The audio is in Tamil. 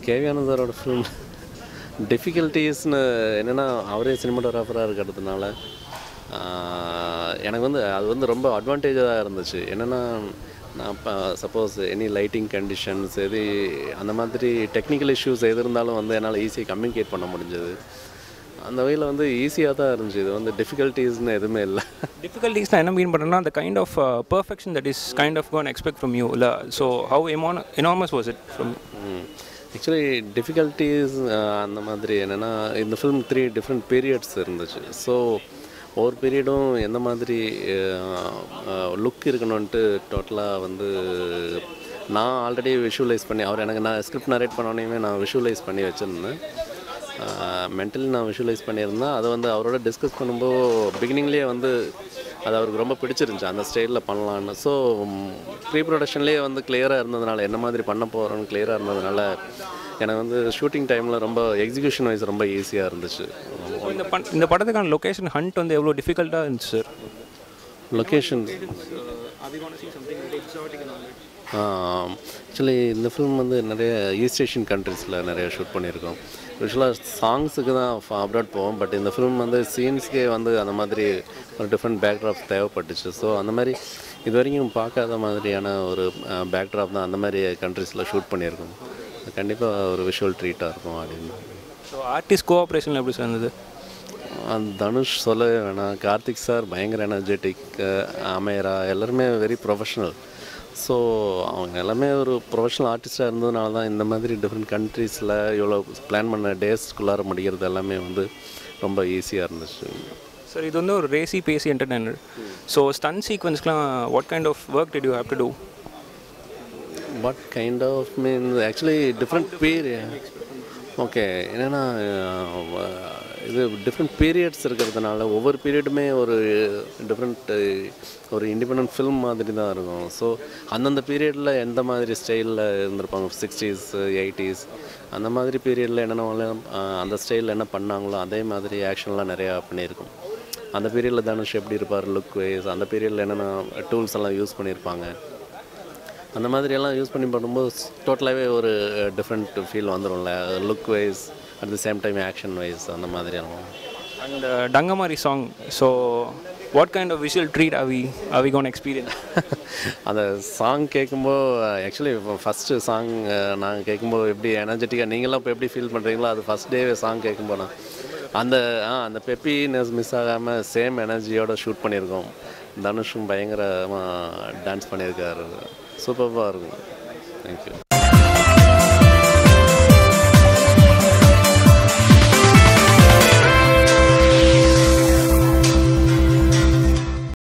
கேவியான சாரோட ஃபிலிம் டிஃபிகல்ட்டிஸ்னு என்னென்னா அவரே சினிமாட்டோகிராஃபராக இருக்கிறதுனால ஆஹ், எனக்கு வந்து அது வந்து ரொம்ப அட்வான்டேஜாக இருந்துச்சு என்னென்னா நான் இப்போ சப்போஸ் எனி லைட்டிங் கண்டிஷன்ஸ் எது அந்த மாதிரி டெக்னிக்கல் இஷ்யூஸ் எது இருந்தாலும் வந்து என்னால் ஈஸியாக கம்யூனிகேட் பண்ண முடிஞ்சது அந்த வகையில் வந்து ஈஸியாக தான் இருந்துச்சு இது வந்து டிஃபிகல்ட்டிஸ்னு எதுவுமே இல்லை டிஃபிகல்ட்டிஸ் நான் என்ன மீன் பண்ணுறேன்னா அந்த kind of perfection that is kind of gone expect from you இல்லை ஸோ ஹவு எமான் enormous was it from actually difficulties அந்த மாதிரி என்னென்னா இந்த ஃபிலிம் த்ரீ டிஃப்ரெண்ட் பீரியட்ஸ் இருந்துச்சு ஸோ ஒவ்வொரு பீரியடும் எந்த மாதிரி லுக் இருக்கணும்ன்ட்டு டோட்டலாக வந்து நான் ஆல்ரெடி விஷுவலைஸ் பண்ணி அவர் எனக்கு நான் ஸ்கிரிப்ட் நரேட் பண்ணோன்னே நான் விஷுவலைஸ் பண்ணி வச்சுருந்தேன் மென்டலி நான் விஷுவலைஸ் பண்ணியிருந்தேன் அதை வந்து அவரோட டிஸ்கஸ் பண்ணும்போது பிகினிங்லேயே வந்து அது அவருக்கு ரொம்ப பிடிச்சிருந்துச்சு அந்த ஸ்டைலில் பண்ணலான்னு ஸோ ப்ரீ ப்ரொடக்ஷன்லேயே வந்து கிளியராக இருந்ததுனால என்ன மாதிரி பண்ண போகிறோன்னு கிளியராக இருந்ததுனால எனக்கு வந்து ஷூட்டிங் டைமில் ரொம்ப எக்ஸிக்யூஷன் வைஸ் ரொம்ப ஈஸியாக இருந்துச்சு இந்த பண் இந்த படத்துக்கான லொகேஷன் ஹண்ட் வந்து எவ்வளோ டிஃபிகல்ட்டாக இருந்துச்சு சார் லொக்கேஷன் ஆக்சுவலி இந்த ஃபிலிம் வந்து நிறைய ஈஸ்ட் ஏஷியன் கண்ட்ரீஸில் நிறைய ஷூட் பண்ணியிருக்கோம் யூஸ்வலாக சாங்ஸுக்கு தான் அப்ராட் போவோம் பட் இந்த ஃபிலிம் வந்து சீன்ஸ்க்கே வந்து அந்த மாதிரி ஒரு டிஃப்ரெண்ட் பேக்ட்ராப் தேவைப்பட்டுச்சு ஸோ அந்த மாதிரி இது வரைக்கும் பார்க்காத மாதிரியான ஒரு பேக்ட்ராப் தான் அந்த மாதிரி கண்ட்ரீஸில் ஷூட் பண்ணியிருக்கோம் கண்டிப்பாக ஒரு விஷுவல் ட்ரீட்டாக இருக்கும் அப்படின்னு ஸோ ஆர்டிஸ்ட் கோஆப்ரேஷன் எப்படி சார் இருந்தது அந்த தனுஷ் சொல்லவே வேணாம் கார்த்திக் சார் பயங்கர எனர்ஜெட்டிக் அமேரா எல்லாருமே வெரி ப்ரொஃபஷனல் ஸோ அவங்க எல்லாமே ஒரு ப்ரொஃபஷனல் ஆர்டிஸ்டாக இருந்ததுனால தான் இந்த மாதிரி டிஃப்ரெண்ட் கண்ட்ரீஸில் இவ்வளோ பிளான் பண்ண டேஸ்க்குள்ளார முடிகிறது எல்லாமே வந்து ரொம்ப ஈஸியாக இருந்துச்சு சார் இது வந்து ஒரு racy pacy entertainer so stunt சீக்வன்ஸ்க்குலாம் what kind of work did you have to do what kind of mean actually different period okay என்னென்னா இது டிஃப்ரெண்ட் பீரியட்ஸ் இருக்கிறதுனால ஒவ்வொரு பீரியடுமே ஒரு டிஃப்ரெண்ட் ஒரு இண்டிபெண்ட் ஃபில்ம் மாதிரி தான் இருக்கும் ஸோ அந்தந்த பீரியடில் எந்த மாதிரி ஸ்டைலில் இருந்திருப்பாங்க சிக்ஸ்டீஸ் எயிட்டிஸ் அந்த மாதிரி பீரியடில் என்னென்ன அந்த ஸ்டைலில் என்ன பண்ணாங்களோ அதே மாதிரி ஆக்ஷன்லாம் நிறையா பண்ணியிருக்கோம் அந்த பீரியடில் தனுஷ் எப்படி இருப்பார் லுக் வைஸ் அந்த பீரியடில் என்னென்ன டூல்ஸ் எல்லாம் யூஸ் பண்ணியிருப்பாங்க அந்த மாதிரி எல்லாம் யூஸ் பண்ணி பண்ணும்போது டோட்டலாகவே ஒரு டிஃப்ரெண்ட் ஃபீல் வந்துடும்ல look wise at the same time action wise அந்த மாதிரி எல்லாம் and Dangamaari song so what kind of visual treat அவி அவி கோன் எக்ஸ்பீரியன்ஸ் அந்த சாங் கேட்கும்போது ஆக்சுவலி ஃபஸ்ட்டு சாங் நான் கேட்கும்போது எப்படி எனர்ஜெட்டிக்காக நீங்களாம் இப்போ எப்படி ஃபீல் பண்ணுறீங்களோ அது ஃபஸ்ட் டே சாங் கேட்கும்போது நான் அந்த ஆ அந்த பெப்பினஸ் மிஸ் ஆகாமல் சேம் எனர்ஜியோட ஷூட் பண்ணியிருக்கோம் தனுஷும் பயங்கரமாக டான்ஸ் பண்ணியிருக்காரு சூப்பராக இருக்கும் தேங்க்யூ